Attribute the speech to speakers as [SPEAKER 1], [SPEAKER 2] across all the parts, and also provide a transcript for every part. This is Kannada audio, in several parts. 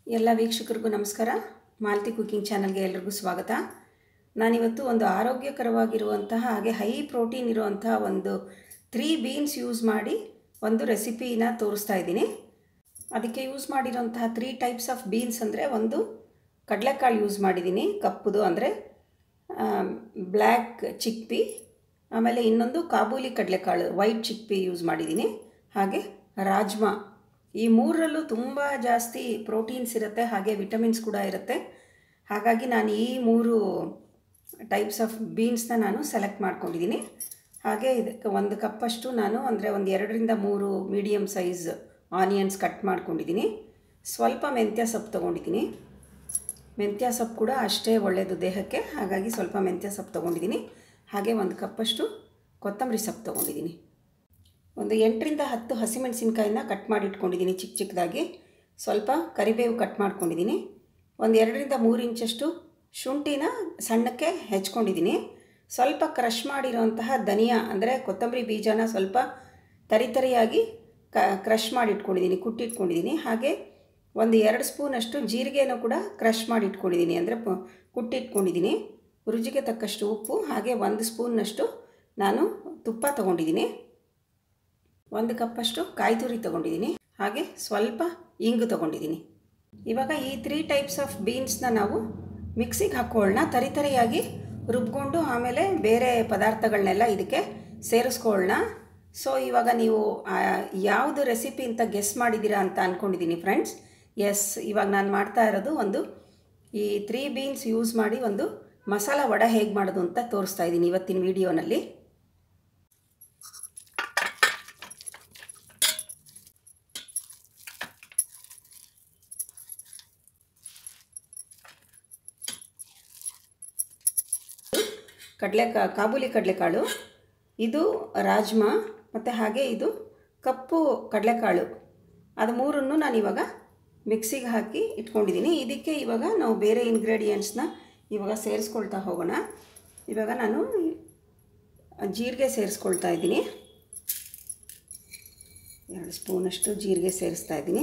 [SPEAKER 1] ಎಲ್ಲ ವೀಕ್ಷಕರಿಗೂ ನಮಸ್ಕಾರ ಮಾಲತಿ ಕುಕಿಂಗ್ ಚಾನಲ್ಗೆ ಎಲ್ರಿಗೂ ಸ್ವಾಗತ ನಾನಿವತ್ತು ಒಂದು ಆರೋಗ್ಯಕರವಾಗಿರುವಂತಹ ಹಾಗೆ ಹೈ ಪ್ರೋಟೀನ್ ಇರುವಂತಹ ಒಂದು ತ್ರೀ ಬೀನ್ಸ್ ಯೂಸ್ ಮಾಡಿ ಒಂದು ರೆಸಿಪಿನ ತೋರಿಸ್ತಾ ಇದ್ದೀನಿ ಅದಕ್ಕೆ ಯೂಸ್ ಮಾಡಿರೋಂತಹ ತ್ರೀ ಟೈಪ್ಸ್ ಆಫ್ ಬೀನ್ಸ್ ಅಂದರೆ ಒಂದು ಕಡಲೆಕಾಳು ಯೂಸ್ ಮಾಡಿದ್ದೀನಿ ಕಪ್ಪುದು ಅಂದರೆ ಬ್ಲ್ಯಾಕ್ ಚಿಕ್ಪಿ ಆಮೇಲೆ ಇನ್ನೊಂದು ಕಾಬೂಲಿ ಕಡಲೆಕಾಳು ವೈಟ್ ಚಿಕ್ಪಿ ಯೂಸ್ ಮಾಡಿದ್ದೀನಿ ಹಾಗೆ ರಾಜ್ಮಾ ಈ ಮೂರರಲ್ಲೂ ತುಂಬ ಜಾಸ್ತಿ ಪ್ರೋಟೀನ್ಸ್ ಇರುತ್ತೆ ಹಾಗೆ ವಿಟಮಿನ್ಸ್ ಕೂಡ ಇರುತ್ತೆ ಹಾಗಾಗಿ ನಾನು ಈ ಮೂರು ಟೈಪ್ಸ್ ಆಫ್ ಬೀನ್ಸ್ನ ನಾನು ಸೆಲೆಕ್ಟ್ ಮಾಡ್ಕೊಂಡಿದ್ದೀನಿ ಹಾಗೆ ಇದಕ್ಕೆ ಒಂದು ಕಪ್ಪಷ್ಟು ನಾನು ಅಂದರೆ ಒಂದು ಎರಡರಿಂದ ಮೂರು ಮೀಡಿಯಮ್ ಸೈಜ್ ಆನಿಯನ್ಸ್ ಕಟ್ ಮಾಡ್ಕೊಂಡಿದ್ದೀನಿ ಸ್ವಲ್ಪ ಮೆಂತ್ಯ ಸೊಪ್ಪು ತೊಗೊಂಡಿದ್ದೀನಿ ಮೆಂತ್ಯ ಸೊಪ್ಪು ಕೂಡ ಅಷ್ಟೇ ಒಳ್ಳೆಯದು ದೇಹಕ್ಕೆ ಹಾಗಾಗಿ ಸ್ವಲ್ಪ ಮೆಂತ್ಯ ಸೊಪ್ಪು ತೊಗೊಂಡಿದ್ದೀನಿ ಹಾಗೆ ಒಂದು ಕಪ್ಪಷ್ಟು ಕೊತ್ತಂಬರಿ ಸೊಪ್ಪು ತೊಗೊಂಡಿದ್ದೀನಿ ಒಂದು ಎಂಟರಿಂದ ಹತ್ತು ಹಸಿಮೆಣಸಿನ್ಕಾಯಿನ ಕಟ್ ಮಾಡಿ ಇಟ್ಕೊಂಡಿದ್ದೀನಿ ಚಿಕ್ಕ ಚಿಕ್ಕದಾಗಿ ಸ್ವಲ್ಪ ಕರಿಬೇವು ಕಟ್ ಮಾಡ್ಕೊಂಡಿದ್ದೀನಿ ಒಂದು ಎರಡರಿಂದ ಮೂರು ಇಂಚಷ್ಟು ಶುಂಠಿನ ಸಣ್ಣಕ್ಕೆ ಹೆಚ್ಕೊಂಡಿದ್ದೀನಿ ಸ್ವಲ್ಪ ಕ್ರಷ್ ಮಾಡಿರೋಂತಹ ಧನಿಯಾ ಅಂದರೆ ಕೊತ್ತಂಬರಿ ಬೀಜನ ಸ್ವಲ್ಪ ತರಿತರಿಯಾಗಿ ಕ ಕ್ರಷ್ ಮಾಡಿ ಇಟ್ಕೊಂಡಿದ್ದೀನಿ ಕುಟ್ಟಿಟ್ಕೊಂಡಿದ್ದೀನಿ ಹಾಗೆ ಒಂದು ಎರಡು ಸ್ಪೂನಷ್ಟು ಜೀರಿಗೆನೂ ಕೂಡ ಕ್ರಷ್ ಮಾಡಿ ಇಟ್ಕೊಂಡಿದ್ದೀನಿ ಅಂದರೆ ಪ ಕುಟ್ಟಿಟ್ಕೊಂಡಿದ್ದೀನಿ ರುಚಿಗೆ ತಕ್ಕಷ್ಟು ಉಪ್ಪು ಹಾಗೆ ಒಂದು ಸ್ಪೂನ್ನಷ್ಟು ನಾನು ತುಪ್ಪ ತೊಗೊಂಡಿದ್ದೀನಿ ಒಂದು ಕಪ್ಪಷ್ಟು ಕಾಯಿ ತುರಿ ತೊಗೊಂಡಿದ್ದೀನಿ ಹಾಗೆ ಸ್ವಲ್ಪ ಇಂಗು ತೊಗೊಂಡಿದ್ದೀನಿ ಇವಾಗ ಈ ತ್ರೀ ಟೈಪ್ಸ್ ಆಫ್ ಬೀನ್ಸ್ನ ನಾವು ಮಿಕ್ಸಿಗೆ ಹಾಕ್ಕೊಳ್ಳೋಣ ತರಿತರಿಯಾಗಿ ರುಬ್ಕೊಂಡು ಆಮೇಲೆ ಬೇರೆ ಪದಾರ್ಥಗಳನ್ನೆಲ್ಲ ಇದಕ್ಕೆ ಸೇರಿಸ್ಕೊಳ್ಳೋಣ ಸೊ ಇವಾಗ ನೀವು ಯಾವುದು ರೆಸಿಪಿ ಅಂತ ಗೆಸ್ ಮಾಡಿದ್ದೀರಾ ಅಂತ ಅಂದ್ಕೊಂಡಿದ್ದೀನಿ ಫ್ರೆಂಡ್ಸ್ ಎಸ್ ಇವಾಗ ನಾನು ಮಾಡ್ತಾ ಇರೋದು ಒಂದು ಈ ತ್ರೀ ಬೀನ್ಸ್ ಯೂಸ್ ಮಾಡಿ ಒಂದು ಮಸಾಲ ವಡೆ ಹೇಗೆ ಮಾಡೋದು ಅಂತ ತೋರಿಸ್ತಾ ಇದ್ದೀನಿ ಇವತ್ತಿನ ವಿಡಿಯೋನಲ್ಲಿ ಕಡಲೆ ಕಾಬೂಲಿ ಕಡಲೆಕಾಳು ಇದು ರಾಜ್ಮಾ ಮತ್ತು ಹಾಗೆ ಇದು ಕಪ್ಪು ಕಡಲೆಕಾಳು ಅದು ಮೂರನ್ನು ನಾನು ಇವಾಗ ಮಿಕ್ಸಿಗೆ ಹಾಕಿ ಇಟ್ಕೊಂಡಿದ್ದೀನಿ ಇದಕ್ಕೆ ಇವಾಗ ನಾವು ಬೇರೆ ಇಂಗ್ರೀಡಿಯೆಂಟ್ಸ್ನ ಇವಾಗ ಸೇರಿಸ್ಕೊಳ್ತಾ ಹೋಗೋಣ ಇವಾಗ ನಾನು ಜೀರಿಗೆ ಸೇರಿಸ್ಕೊಳ್ತಾ ಇದ್ದೀನಿ ಎರಡು ಸ್ಪೂನಷ್ಟು ಜೀರಿಗೆ ಸೇರಿಸ್ತಾ ಇದ್ದೀನಿ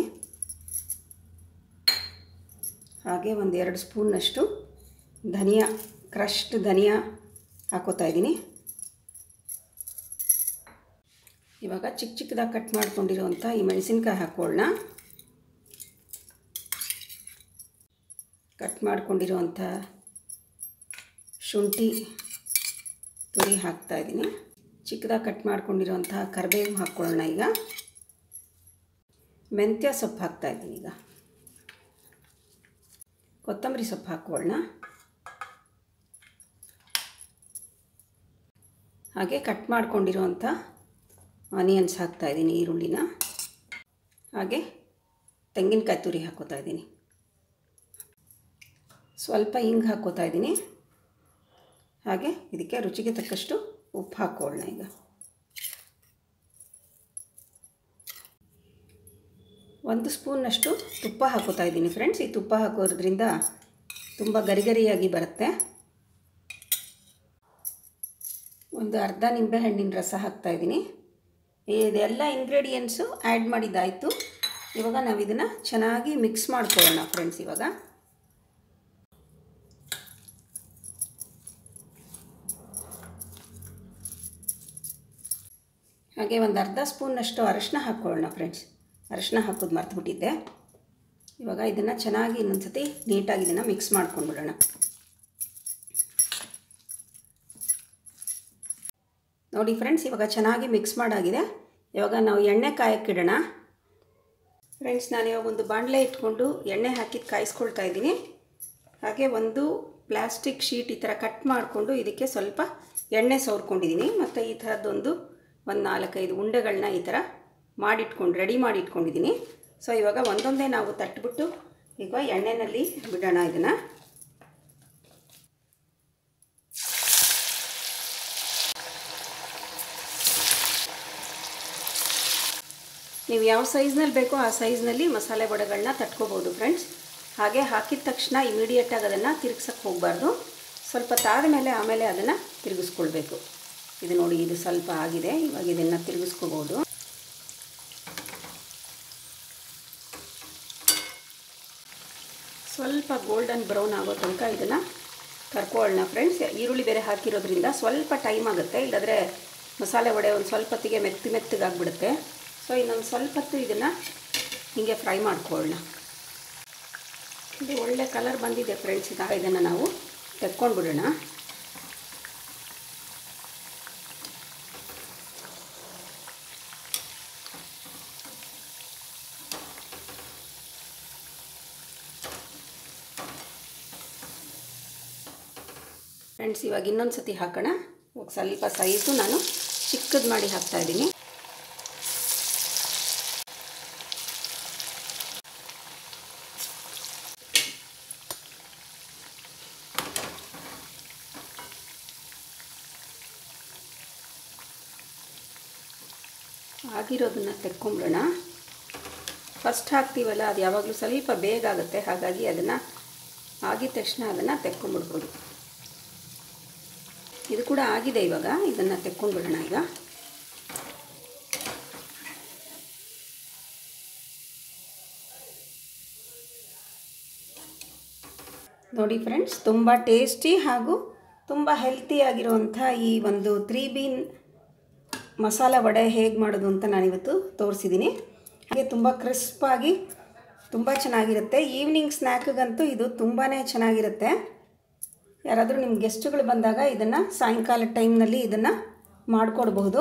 [SPEAKER 1] ಹಾಗೆ ಒಂದು ಎರಡು ಸ್ಪೂನ್ನಷ್ಟು ಧನಿಯಾ ಕ್ರಶ್ಡ್ ಧನಿಯಾ ಹಾಕೋತಾ ಇದ್ದೀನಿ ಇವಾಗ ಚಿಕ್ಕ ಚಿಕ್ಕದಾಗಿ ಕಟ್ ಮಾಡ್ಕೊಂಡಿರೋಂಥ ಈ ಮೆಣಸಿನ್ಕಾಯಿ ಹಾಕ್ಕೊಳ್ಳೋಣ ಕಟ್ ಮಾಡ್ಕೊಂಡಿರೋಂಥ ಶುಂಠಿ ತುರಿ ಹಾಕ್ತಾ ಇದ್ದೀನಿ ಚಿಕ್ಕದಾಗಿ ಕಟ್ ಮಾಡ್ಕೊಂಡಿರೋಂಥ ಕರಿಬೇವು ಹಾಕ್ಕೊಳ್ಳೋಣ ಈಗ ಮೆಂತ್ಯ ಸೊಪ್ಪು ಹಾಕ್ತಾ ಇದ್ದೀನಿ ಈಗ ಕೊತ್ತಂಬರಿ ಸೊಪ್ಪು ಹಾಕ್ಕೊಳ್ಳೋಣ ಹಾಗೆ ಕಟ್ ಮಾಡ್ಕೊಂಡಿರೋಂಥ ಆನಿಯನ್ಸ್ ಹಾಕ್ತಾ ಇದ್ದೀನಿ ಈರುಳ್ಳಿನ ಹಾಗೆ ತೆಂಗಿನಕಾಯಿ ತುರಿ ಹಾಕೋತಾ ಇದ್ದೀನಿ ಸ್ವಲ್ಪ ಹಿಂಗೆ ಹಾಕೋತಾ ಇದ್ದೀನಿ ಹಾಗೆ ಇದಕ್ಕೆ ರುಚಿಗೆ ತಕ್ಕಷ್ಟು ಉಪ್ಪು ಹಾಕ್ಕೊಳ್ಳೋಣ ಈಗ ಒಂದು ಸ್ಪೂನ್ನಷ್ಟು ತುಪ್ಪ ಹಾಕೋತಾ ಇದ್ದೀನಿ ಫ್ರೆಂಡ್ಸ್ ಈ ತುಪ್ಪ ಹಾಕೋದ್ರಿಂದ ತುಂಬ ಗರಿಗರಿಯಾಗಿ ಬರುತ್ತೆ ಒಂದು ಅರ್ಧ ನಿಂಬೆಹಣ್ಣಿನ ರಸ ಹಾಕ್ತಾಯಿದ್ದೀನಿ ಇದೆಲ್ಲ ಇಂಗ್ರೀಡಿಯೆಂಟ್ಸು ಆ್ಯಡ್ ಮಾಡಿದ್ದಾಯಿತು ಇವಾಗ ನಾವು ಇದನ್ನು ಚೆನ್ನಾಗಿ ಮಿಕ್ಸ್ ಮಾಡ್ಕೊಳ್ಳೋಣ ಫ್ರೆಂಡ್ಸ್ ಇವಾಗ ಹಾಗೆ ಒಂದು ಅರ್ಧ ಸ್ಪೂನ್ನಷ್ಟು ಅರಶಿನ ಹಾಕ್ಕೊಳ್ಳೋಣ ಫ್ರೆಂಡ್ಸ್ ಅರಶಿನ ಹಾಕೋದು ಮರ್ತುಬಿಟ್ಟಿದ್ದೆ ಇವಾಗ ಇದನ್ನು ಚೆನ್ನಾಗಿ ಇನ್ನೊಂದು ಸತಿ ನೀಟಾಗಿ ಇದನ್ನು ಮಿಕ್ಸ್ ಮಾಡ್ಕೊಂಡ್ಬಿಡೋಣ ನೋಡಿ ಫ್ರೆಂಡ್ಸ್ ಇವಾಗ ಚೆನ್ನಾಗಿ ಮಿಕ್ಸ್ ಮಾಡಾಗಿದೆ ಇವಾಗ ನಾವು ಎಣ್ಣೆ ಕಾಯಕ್ಕಿಡೋಣ ಫ್ರೆಂಡ್ಸ್ ನಾನು ಇವಾಗ ಒಂದು ಬಾಣಲೆ ಇಟ್ಕೊಂಡು ಎಣ್ಣೆ ಹಾಕಿದ್ದು ಕಾಯಿಸ್ಕೊಳ್ತಾ ಇದ್ದೀನಿ ಹಾಗೆ ಒಂದು ಪ್ಲಾಸ್ಟಿಕ್ ಶೀಟ್ ಈ ಥರ ಕಟ್ ಮಾಡಿಕೊಂಡು ಇದಕ್ಕೆ ಸ್ವಲ್ಪ ಎಣ್ಣೆ ಸವರ್ಕೊಂಡಿದ್ದೀನಿ ಮತ್ತು ಈ ಥರದ್ದೊಂದು ಒಂದು ನಾಲ್ಕೈದು ಉಂಡೆಗಳನ್ನ ಈ ಥರ ಮಾಡಿಟ್ಕೊಂಡು ರೆಡಿ ಮಾಡಿ ಇಟ್ಕೊಂಡಿದ್ದೀನಿ ಸೊ ಇವಾಗ ಒಂದೊಂದೇ ನಾವು ತಟ್ಬಿಟ್ಟು ಈಗ ಎಣ್ಣೆಯಲ್ಲಿ ಬಿಡೋಣ ಇದನ್ನು ನೀವು ಯಾವ ಸೈಜ್ನಲ್ಲಿ ಬೇಕೋ ಆ ಸೈಜ್ನಲ್ಲಿ ಮಸಾಲೆ ವಡೆಗಳನ್ನ ತಟ್ಕೋಬೋದು ಫ್ರೆಂಡ್ಸ್ ಹಾಗೆ ಹಾಕಿದ ತಕ್ಷಣ ಇಮಿಡಿಯೇಟಾಗಿ ಅದನ್ನು ತಿರುಗ್ಸಕ್ಕೆ ಹೋಗಬಾರ್ದು ಸ್ವಲ್ಪ ತಾದ ಮೇಲೆ ಆಮೇಲೆ ಅದನ್ನು ತಿರುಗಿಸ್ಕೊಳ್ಬೇಕು ಇದು ನೋಡಿ ಇದು ಸ್ವಲ್ಪ ಆಗಿದೆ ಇವಾಗ ಇದನ್ನು ತಿರುಗಿಸ್ಕೋಬೋದು ಸ್ವಲ್ಪ ಗೋಲ್ಡನ್ ಬ್ರೌನ್ ಆಗೋ ತನಕ ಇದನ್ನು ಕರ್ಕೊಳ್ಳೋಣ ಫ್ರೆಂಡ್ಸ್ ಈರುಳ್ಳಿ ಬೇರೆ ಹಾಕಿರೋದ್ರಿಂದ ಸ್ವಲ್ಪ ಟೈಮ್ ಆಗುತ್ತೆ ಇಲ್ಲಾಂದರೆ ಮಸಾಲೆ ವಡೆ ಒಂದು ಸ್ವಲ್ಪ ಹೊತ್ತಿಗೆ ಮೆತ್ತಿ ಮೆತ್ತಗಾಗ್ಬಿಡುತ್ತೆ ಸೊ ಇನ್ನೊಂದು ಸ್ವಲ್ಪ ಹೊತ್ತು ಇದನ್ನು ಹೀಗೆ ಫ್ರೈ ಮಾಡ್ಕೊಳ್ಳೋಣ ಇದು ಒಳ್ಳೆ ಕಲರ್ ಬಂದಿದೆ ಫ್ರೆಂಡ್ಸ್ ಈಗ ಇದನ್ನು ನಾವು ತೆಕ್ಕೊಂಡು ಬಿಡೋಣ ಫ್ರೆಂಡ್ಸ್ ಇವಾಗ ಇನ್ನೊಂದು ಸತಿ ಹಾಕೋಣ ಇವಾಗ ಸ್ವಲ್ಪ ಸೈಜು ನಾನು ಚಿಕ್ಕದು ಮಾಡಿ ಹಾಕ್ತಾ ಇದ್ದೀನಿ ಆಗಿರೋದನ್ನು ತೆಕ್ಕೊಂಬಿಡೋಣ ಫಸ್ಟ್ ಹಾಕ್ತೀವಲ್ಲ ಅದು ಯಾವಾಗಲೂ ಸ್ವಲ್ಪ ಬೇಗ ಆಗುತ್ತೆ ಹಾಗಾಗಿ ಅದನ್ನು ಆಗಿದ ತಕ್ಷಣ ಅದನ್ನು ತೆಕ್ಕೊಂಬಿಡ್ಬೋದು ಇದು ಕೂಡ ಆಗಿದೆ ಇವಾಗ ಇದನ್ನು ತೆಕ್ಕೊಂಡ್ಬಿಡೋಣ ಈಗ ನೋಡಿ ಫ್ರೆಂಡ್ಸ್ ತುಂಬ ಟೇಸ್ಟಿ ಹಾಗೂ ತುಂಬ ಹೆಲ್ತಿಯಾಗಿರುವಂಥ ಈ ಒಂದು ತ್ರೀ ಬೀನ್ ಮಸಾಲ ವಡೆ ಹೇಗೆ ಮಾಡೋದು ಅಂತ ನಾನಿವತ್ತು ತೋರಿಸಿದ್ದೀನಿ ಹಾಗೆ ತುಂಬ ಕ್ರಿಸ್ಪಾಗಿ ತುಂಬ ಚೆನ್ನಾಗಿರುತ್ತೆ ಈವ್ನಿಂಗ್ ಸ್ನ್ಯಾಕ್ಗಂತೂ ಇದು ತುಂಬಾ ಚೆನ್ನಾಗಿರುತ್ತೆ ಯಾರಾದರೂ ನಿಮ್ಮ ಗೆಸ್ಟ್ಗಳು ಬಂದಾಗ ಇದನ್ನು ಸಾಯಂಕಾಲ ಟೈಮ್ನಲ್ಲಿ ಇದನ್ನು ಮಾಡಿಕೊಡ್ಬಹುದು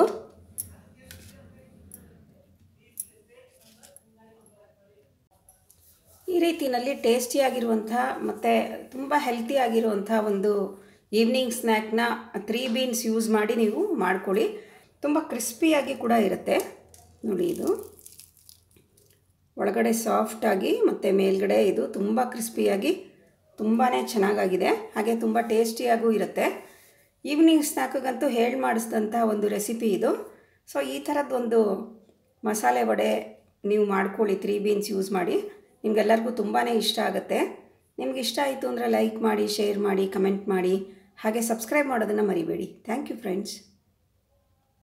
[SPEAKER 1] ಈ ರೀತಿಯಲ್ಲಿ ಟೇಸ್ಟಿಯಾಗಿರುವಂಥ ಮತ್ತು ತುಂಬ ಹೆಲ್ತಿಯಾಗಿರುವಂಥ ಒಂದು ಈವ್ನಿಂಗ್ ಸ್ನ್ಯಾಕ್ನ ತ್ರೀ ಬೀನ್ಸ್ ಯೂಸ್ ಮಾಡಿ ನೀವು ಮಾಡ್ಕೊಳ್ಳಿ ತುಂಬ ಕ್ರಿಸ್ಪಿಯಾಗಿ ಕೂಡ ಇರುತ್ತೆ ನೋಡಿ ಇದು ಒಳಗಡೆ ಸಾಫ್ಟಾಗಿ ಮತ್ತು ಮೇಲ್ಗಡೆ ಇದು ತುಂಬ ಕ್ರಿಸ್ಪಿಯಾಗಿ ತುಂಬಾ ಚೆನ್ನಾಗಾಗಿದೆ ಹಾಗೆ ತುಂಬ ಟೇಸ್ಟಿಯಾಗೂ ಇರುತ್ತೆ ಈವ್ನಿಂಗ್ ಸ್ನ್ಯಾಕ್ಗಂತೂ ಹೇಳಿ ಮಾಡಿಸಿದಂಥ ಒಂದು ರೆಸಿಪಿ ಇದು ಸೊ ಈ ಥರದ್ದೊಂದು ಮಸಾಲೆ ವಡೆ ನೀವು ಮಾಡ್ಕೊಳ್ಳಿ ತ್ರೀ ಬೀನ್ಸ್ ಯೂಸ್ ಮಾಡಿ ನಿಮಗೆಲ್ಲರಿಗೂ ತುಂಬಾ ಇಷ್ಟ ಆಗುತ್ತೆ ನಿಮ್ಗೆ ಇಷ್ಟ ಆಯಿತು ಅಂದರೆ ಲೈಕ್ ಮಾಡಿ ಶೇರ್ ಮಾಡಿ ಕಮೆಂಟ್ ಮಾಡಿ ಹಾಗೆ ಸಬ್ಸ್ಕ್ರೈಬ್ ಮಾಡೋದನ್ನು ಮರಿಬೇಡಿ ಥ್ಯಾಂಕ್ ಯು ಫ್ರೆಂಡ್ಸ್